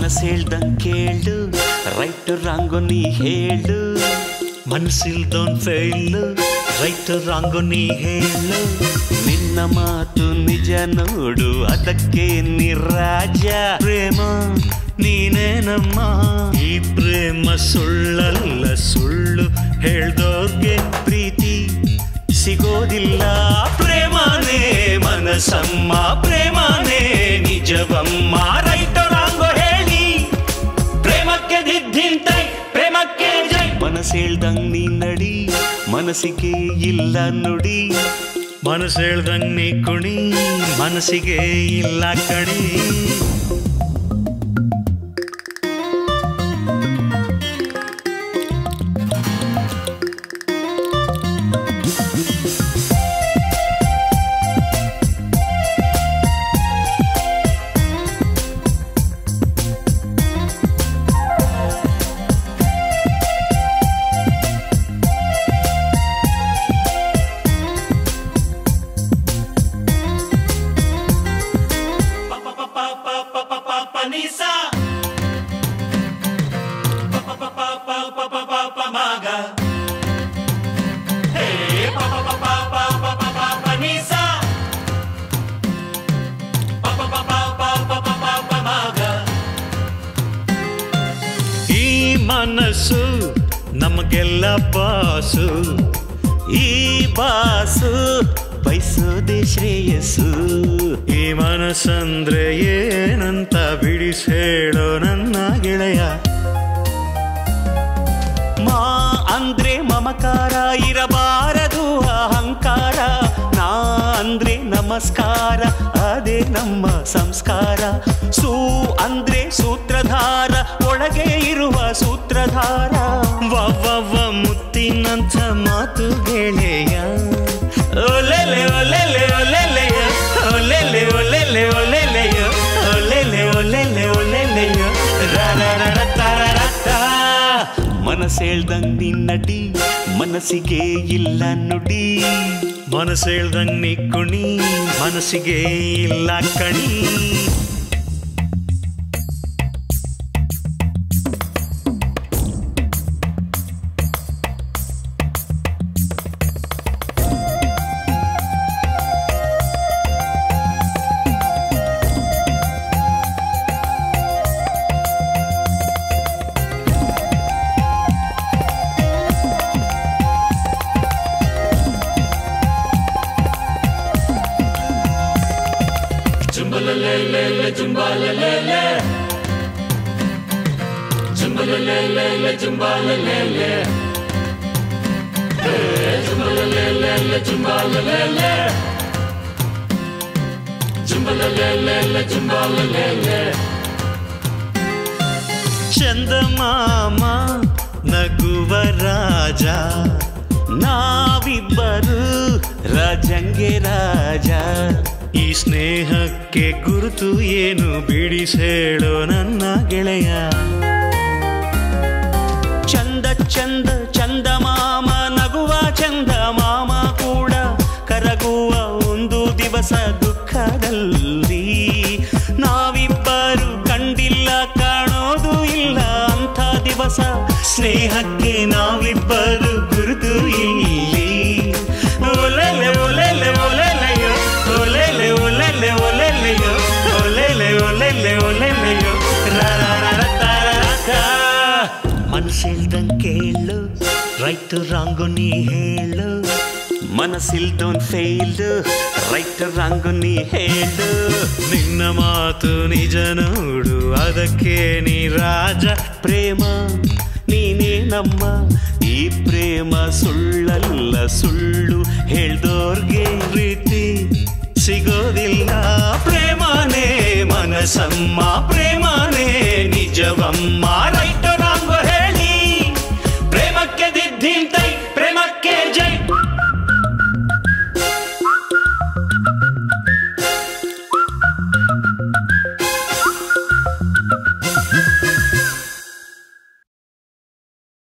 ಮನಸ್ಸೇಳ್ದಂಗ್ ಕೇಳು right wrong ನೀ ಹೇಳು ಮನಸ್ಸಿಲ್ದೋನ್ ಫೇಲ್ ರೈಟ್ ರಾಂಗು ನೀ ಹೇಳು ನಿನ್ನ ಮಾತು ನಿಜ ನೋಡು ಅದಕ್ಕೆ ನಿರಾಜ ಪ್ರೇಮ ನೀನೇ ನಮ್ಮ ಈ ಪ್ರೇಮ ಸುಳ್ಳಲ್ಲ ಸುಳ್ಳು ಹೇಳ್ದೋರ್ಗೆ ಪ್ರೀತಿ ಸಿಗೋದಿಲ್ಲ ಪ್ರೇಮನೇ ಮನಸಮ್ಮ ಪ್ರೇಮನೇ ನಿಜವಮ್ಮ ರೈಟ್ ರಾಂಗು ಹೇಳಿ ಪ್ರೇಮಕ್ಕೆ ದಿದ್ದಿಂತೈ ಪ್ರೇಮಕ್ಕೆ ಜೈ ಮನಸ್ಸೇಳ್ದಂಗ್ ನೀ ನಡಿ ಮನಸ್ಸಿಗೆ ಇಲ್ಲ ನುಡಿ ಮನಸ್ಸು ಹೇಳ್ದಂಗ್ ನೀ ಕುಣಿ ಮನಸ್ಸಿಗೆ ಇಲ್ಲ ಕಣಿ ಈ ಮನಸ್ಸು ನಮಗೆಲ್ಲ ಬಾಸು ಈ ಬಾಸು ಬಯಸೋದೆ ಶ್ರೇಯಸ್ಸು ಈ ಮನಸ್ಸಂದ್ರೆ ಏನಂತ ಬಿಡಿಸ್ ಹೇಳೋ ನನ್ನ ಗೆಳೆಯ ಮಾ ಅಂದ್ರೆ ಮಮಕಾರ ಇರಬಾರದು ಅಹಂಕಾರ ನಾ ಅಂದ್ರೆ ನಮಸ್ಕಾರ ಅದೇ ನಮ್ಮ ಸಂಸ್ಕಾರ ಸೂ ಅಂದ್ರೆ ಸೂತ್ರಧಾರ ಒಳಗೆ ಇರುವ ಸೂತ್ರಧಾರ ವವ್ವ ಮುತ್ತಿನಂಥ ಮಾತು ಗೆಳೆಯ ಒಲೆಲೆ ಒಲೆಲೆ ಒಲೆಲೆಯ ಒಲೆಲೆ ಒಲೆಲೆ ಒಲೆಲೆಯ ಒಲೆಲೆ ಒಲೆಲೆ ಒಲೆಲೆಯ ಮನಸ್ಸೇಳ್ದಂಗ್ ನಿನ್ನಡಿ ಮನಸ್ಸಿಗೆ ಇಲ್ಲ ನುಡಿ ಮನಸ್ಸು ಹೇಳ್ದಂಗ್ ನೀ ಕುಣಿ ಮನಸ್ಸಿಗೆ ಇಲ್ಲ ಕಣಿ ಚಂದಮಾಮ ನಗುವ ರಾಜ ನಾವಿಬ್ಬರು ರಾಜಂಗೆ ರಾಜ ಈ ಸ್ನೇಹಕ್ಕೆ ಗುರುತು ಏನು ಬಿಡಿಸ್ ಹೇಳೋ ನನ್ನ ಗೆಳೆಯ ಚಂದ ಚಂದ ಚಂದ ಮಾಮ ನಗುವ ಚಂದ ಮಾಮ ಕೂಡ ಕರಗುವ ಒಂದು ದಿವಸ ದುಃಖದಲ್ಲಿ ನಾವಿಬ್ಬರು ಕಂಡಿಲ್ಲ ಕಾಣೋದು ಇಲ್ಲ ಅಂಥ ದಿವಸ ಸ್ನೇಹಕ್ಕೆ ನಾವಿಬ್ಬರು ಗುರುತು ಇಲ್ಲಿ ಒಲೆಲೆ ಒಲೆಲೆ ಒಲೆಲೆಯೋ ಒಲೆಲೆ ಒಲೆಲೆ ಒಲೆಲೆಯೋ ಒಲೆಲೆ ಒಲೆಲೆ ಒಲೆಲೆಯೋ ಮನಸ್ಸಿಲ್ದಂಗ್ ಕೇಳು ರೈಟ್ ರಾಂಗು ನೀ ಹೇಳು ಮನಸ್ಸಿಲ್ದೋನ್ ಫೇಲು ರೈಟ್ ರಾಂಗು ನೀ ಹೇಳು ನಿನ್ನ ಮಾತು ನಿಜ ನೋಡು ಅದಕ್ಕೆ ನೀ ರಾಜ ಪ್ರೇಮ ನೀನೇ ನಮ್ಮ ಈ ಪ್ರೇಮ ಸುಳ್ಳಲ್ಲ ಸುಳ್ಳು ಹೇಳ್ದೋರ್ಗೆ ಪ್ರೀತಿ ಸಿಗೋದಿಲ್ಲ ಪ್ರೇಮನೇ ಮನಸಮ್ಮ ಪ್ರೇಮ